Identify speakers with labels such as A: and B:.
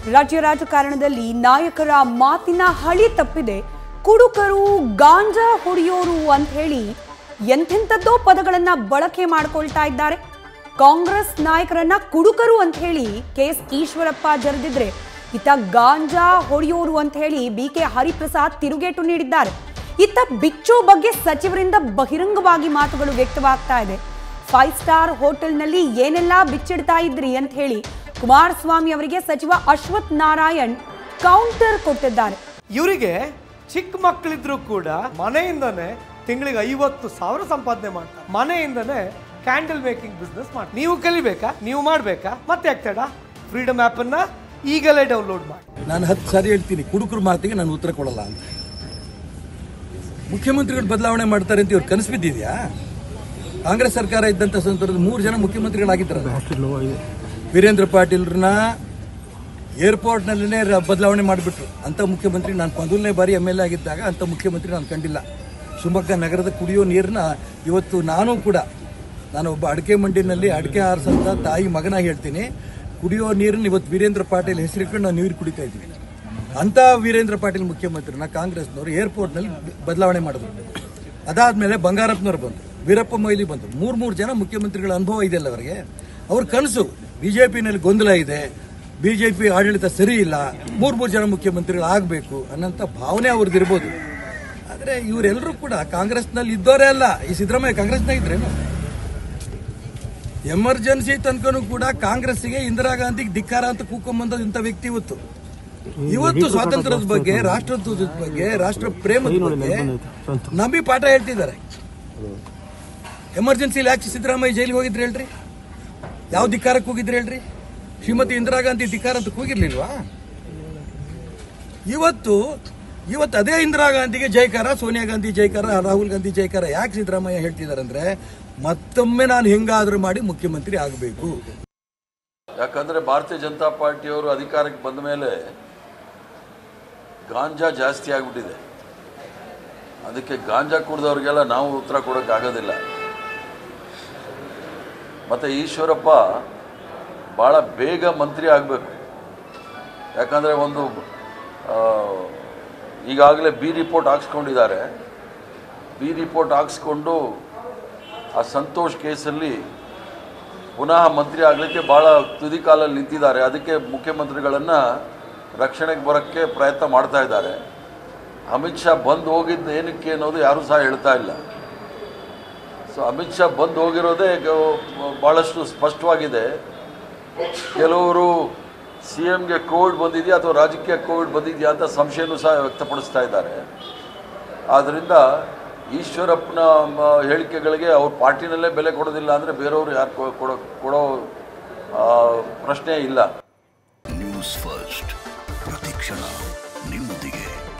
A: ರಾಜ್ಯ ರಾಜಕಾರಣದಲ್ಲಿ ನಾಯಕರ ಮಾತಿನ ಹಳಿ ತಪ್ಪಿದೆ ಕುಡುಕರು ಗಾಂಜಾ ಹೊಡೆಯೋರು ಅಂತ ಹೇಳಿ ಎಂಥೆಂಥದ್ದೋ ಪದಗಳನ್ನ ಬಳಕೆ ಮಾಡ್ಕೊಳ್ತಾ ಇದ್ದಾರೆ ಕಾಂಗ್ರೆಸ್ ನಾಯಕರನ್ನ ಕುಡುಕರು ಅಂತ ಹೇಳಿ ಕೆ ಎಸ್ ಈಶ್ವರಪ್ಪ ಜರೆದಿದ್ರೆ ಇತ್ತ ಗಾಂಜಾ ಹೊಡೆಯೋರು ಅಂತ ಹೇಳಿ ಬಿ ಕೆ ಹರಿಪ್ರಸಾದ್ ತಿರುಗೇಟು ನೀಡಿದ್ದಾರೆ ಇತ್ತ ಬಿಚ್ಚೋ ಬಗ್ಗೆ ಸಚಿವರಿಂದ ಬಹಿರಂಗವಾಗಿ ಮಾತುಗಳು ವ್ಯಕ್ತವಾಗ್ತಾ ಇದೆ ಫೈವ್ ಸ್ಟಾರ್ ಹೋಟೆಲ್ನಲ್ಲಿ ಏನೆಲ್ಲ ಬಿಚ್ಚಿಡ್ತಾ ಇದ್ರಿ ಅಂತ ಹೇಳಿ ಕುಮಾರಸ್ವಾಮಿ ಅವರಿಗೆ ಸಚಿವ ಅಶ್ವಥ್ ನಾರಾಯಣ್ ಕೌಂಟರ್ ಕೊಟ್ಟಿದ್ದಾರೆ
B: ಇವರಿಗೆ ಚಿಕ್ಕ ಮಕ್ಕಳಿದ್ರು ಕೂಡ ಮನೆಯಿಂದನೇ ತಿಂಗಳಿಗೆ ಐವತ್ತು ಸಾವಿರ ಸಂಪಾದನೆ ಮಾಡ್ತಾರೆ ಮನೆಯಿಂದನೇ ಕ್ಯಾಂಡಲ್ ಮೇಕಿಂಗ್ ಬಿಸ್ನೆಸ್ ಮಾಡಿ ನೀವು ಕಲಿಬೇಕಾ ನೀವು ಮಾಡಬೇಕಾ ಮತ್ತೆ ಆಗ್ತಾಡ ಫ್ರೀಡಮ್ ಆ್ಯಪನ್ನು ಈಗಲೇ ಡೌನ್ಲೋಡ್ ಮಾಡಿ
C: ನಾನು ಹತ್ತು ಸಾರಿ ಹೇಳ್ತೀನಿ ಕುಡುಕರ ಮಾತಿಗೆ ನಾನು ಉತ್ತರ ಕೊಡಲ್ಲ ಅಂತ ಮುಖ್ಯಮಂತ್ರಿಗಳು ಬದಲಾವಣೆ ಮಾಡ್ತಾರೆ ಅಂತ ಇವ್ರು ಕನಸು ಬಿದ್ದಿದ್ಯಾ ಕಾಂಗ್ರೆಸ್ ಸರ್ಕಾರ ಇದ್ದಂಥ ಸಂದರ್ಭದಲ್ಲಿ ಮೂರು ಜನ ಮುಖ್ಯಮಂತ್ರಿಗಳಾಗಿದ್ದಾರೆ ವೀರೇಂದ್ರ ಪಾಟೀಲ್ರನ್ನ ಏರ್ಪೋರ್ಟ್ನಲ್ಲೇ ಬದಲಾವಣೆ ಮಾಡಿಬಿಟ್ರು ಅಂಥ ಮುಖ್ಯಮಂತ್ರಿ ನಾನು ಮೊದಲನೇ ಬಾರಿ ಎಮ್ ಎಲ್ ಎ ಆಗಿದ್ದಾಗ ಅಂಥ ಮುಖ್ಯಮಂತ್ರಿ ನಾನು ಕಂಡಿಲ್ಲ ಶಿವಮೊಗ್ಗ ನಗರದ ಕುಡಿಯೋ ನೀರನ್ನ ಇವತ್ತು ನಾನು ಕೂಡ ನಾನು ಒಬ್ಬ ಅಡಿಕೆ ಮಂಡಿನಲ್ಲಿ ಅಡಿಕೆ ಆರಿಸಂತ ತಾಯಿ ಮಗನಾಗಿ ಹೇಳ್ತೀನಿ ಕುಡಿಯೋ ನೀರನ್ನ ಇವತ್ತು ವೀರೇಂದ್ರ ಪಾಟೀಲ್ ಹೆಸರಿಟ್ಕೊಂಡು ನಾವು ನೀರು ಕುಡಿತಾ ಇದ್ವಿ ಅಂಥ ವೀರೇಂದ್ರ ಪಾಟೀಲ್ ಮುಖ್ಯಮಂತ್ರಿನ ಕಾಂಗ್ರೆಸ್ನವರು ಏರ್ಪೋರ್ಟ್ನಲ್ಲಿ ಬದಲಾವಣೆ ಮಾಡಿದ್ರು ಅದಾದ್ಮೇಲೆ ಬಂಗಾರಪ್ಪನವ್ರು ಬಂದರು ವೀರಪ್ಪ ಮೊಯ್ಲಿ ಬಂದರು ಮೂರು ಮೂರು ಜನ ಮುಖ್ಯಮಂತ್ರಿಗಳ ಅನುಭವ ಇದೆಯಲ್ಲ ಅವರಿಗೆ ಅವ್ರ ಕನಸು ಬಿಜೆಪಿನಲ್ಲಿ ಗೊಂದಲ ಇದೆ ಬಿಜೆಪಿ ಆಡಳಿತ ಸರಿ ಇಲ್ಲ ಮೂರು ಮೂರು ಜನ ಮುಖ್ಯಮಂತ್ರಿಗಳು ಆಗಬೇಕು ಅನ್ನೋಂಥ ಭಾವನೆ ಅವ್ರದ್ದು ಇರ್ಬೋದು ಆದರೆ ಇವರೆಲ್ಲರೂ ಕೂಡ ಕಾಂಗ್ರೆಸ್ನಲ್ಲಿ ಇದ್ದವರೇ ಅಲ್ಲ ಈ ಸಿದ್ದರಾಮಯ್ಯ ಕಾಂಗ್ರೆಸ್ನಾಗ ಇದ್ರೇನು ಎಮರ್ಜೆನ್ಸಿ ತನಕನೂ ಕೂಡ ಕಾಂಗ್ರೆಸ್ಸಿಗೆ ಇಂದಿರಾ ಗಾಂಧಿಗೆ ಧಿಕ್ಕಾರ ಅಂತ ಕೂಕೊಂಬಂದ ಇಂಥ ವ್ಯಕ್ತಿ ಇವತ್ತು ಇವತ್ತು ಸ್ವಾತಂತ್ರ್ಯದ ಬಗ್ಗೆ ರಾಷ್ಟ್ರಧ್ವಜದ ಬಗ್ಗೆ ರಾಷ್ಟ್ರ ಪ್ರೇಮದ ಬಗ್ಗೆ ನಂಬಿ ಪಾಠ ಹೇಳ್ತಿದ್ದಾರೆ ಎಮರ್ಜೆನ್ಸಿಲಿ ಯಾಕೆ ಸಿದ್ದರಾಮಯ್ಯ ಜೈಲಿಗೆ ಹೋಗಿದ್ರಿ ಹೇಳ್ರಿ ಯಾವ ಧಿಕ್ಕಾರಕ್ಕೆ ಹೋಗಿದ್ರಿ ಹೇಳ್ರಿ ಶ್ರೀಮತಿ ಇಂದಿರಾ ಗಾಂಧಿ ಧಿಕ್ಕಾರ ಅಂತ ಕೂಗಿರ್ಲಿಲ್ವಾ ಇವತ್ತು ಇವತ್ತು ಅದೇ ಇಂದಿರಾ ಗಾಂಧಿಗೆ ಜೈಕಾರ ಸೋನಿಯಾ ಗಾಂಧಿ ಜೈಕಾರ ರಾಹುಲ್ ಗಾಂಧಿ ಜೈಕಾರ ಯಾಕೆ ಸಿದ್ದರಾಮಯ್ಯ ಹೇಳ್ತಿದ್ದಾರೆ ಅಂದ್ರೆ ಮತ್ತೊಮ್ಮೆ ನಾನು ಹೆಂಗಾದ್ರೂ ಮಾಡಿ ಮುಖ್ಯಮಂತ್ರಿ ಆಗಬೇಕು
D: ಯಾಕಂದರೆ ಭಾರತೀಯ ಜನತಾ ಪಾರ್ಟಿಯವರು ಅಧಿಕಾರಕ್ಕೆ ಬಂದ ಮೇಲೆ ಗಾಂಜಾ ಜಾಸ್ತಿ ಆಗಿಬಿಟ್ಟಿದೆ ಅದಕ್ಕೆ ಗಾಂಜಾ ಕುಡಿದವ್ರಿಗೆಲ್ಲ ನಾವು ಉತ್ತರ ಕೊಡೋಕ್ಕಾಗೋದಿಲ್ಲ ಮತ್ತು ಈಶ್ವರಪ್ಪ ಭಾಳ ಬೇಗ ಮಂತ್ರಿ ಆಗಬೇಕು ಯಾಕಂದರೆ ಒಂದು ಆ, ಈಗಾಗಲೇ ಬಿ ರಿಪೋರ್ಟ್ ಹಾಕ್ಸ್ಕೊಂಡಿದ್ದಾರೆ ಬಿ ರಿಪೋರ್ಟ್ ಹಾಕ್ಸ್ಕೊಂಡು ಆ ಸಂತೋಷ್ ಕೇಸಲ್ಲಿ ಪುನಃ ಮಂತ್ರಿ ಆಗಲಿಕ್ಕೆ ಭಾಳ ತುದಿ ಕಾಲಲ್ಲಿ ನಿಂತಿದ್ದಾರೆ ಅದಕ್ಕೆ ಮುಖ್ಯಮಂತ್ರಿಗಳನ್ನು ರಕ್ಷಣೆಗೆ ಬರೋಕ್ಕೆ ಪ್ರಯತ್ನ ಮಾಡ್ತಾ ಇದ್ದಾರೆ ಅಮಿತ್ ಶಾ ಬಂದು ಹೋಗಿದ್ದು ಏನಕ್ಕೆ ಅನ್ನೋದು ಯಾರೂ ಸಹ ಹೇಳ್ತಾ ಇಲ್ಲ ಸೊ ಅಮಿತ್ ಶಾ ಬಂದು ಹೋಗಿರೋದೇ ಗ- ಭಾಳಷ್ಟು ಸ್ಪಷ್ಟವಾಗಿದೆ ಕೆಲವರು ಸಿ ಎಮ್ಗೆ ಕೋವಿಡ್ ಬಂದಿದೆಯಾ ಅಥವಾ ರಾಜಕೀಯ ಕೋವಿಡ್ ಬಂದಿದೆಯಾ ಅಂತ ಸಂಶಯನೂ ಸಹ ವ್ಯಕ್ತಪಡಿಸ್ತಾ ಇದ್ದಾರೆ ಆದ್ದರಿಂದ ಈಶ್ವರಪ್ಪನ ಮ, ಹೇಳಿಕೆಗಳಿಗೆ ಅವ್ರ ಪಾರ್ಟಿನಲ್ಲೇ ಬೆಲೆ ಕೊಡೋದಿಲ್ಲ ಅಂದರೆ ಬೇರೆಯವರು ಯಾರು ಕೊ- ಕೊಡೋ ಕೊಡೋ ಆ, ಪ್ರಶ್ನೆ ಇಲ್ಲ
E: ನ್ಯೂಸ್ ಫಸ್ಟ್ ಪ್ರತಿಕ್ಷಣ ನಿಮ್ಮೊಂದಿಗೆ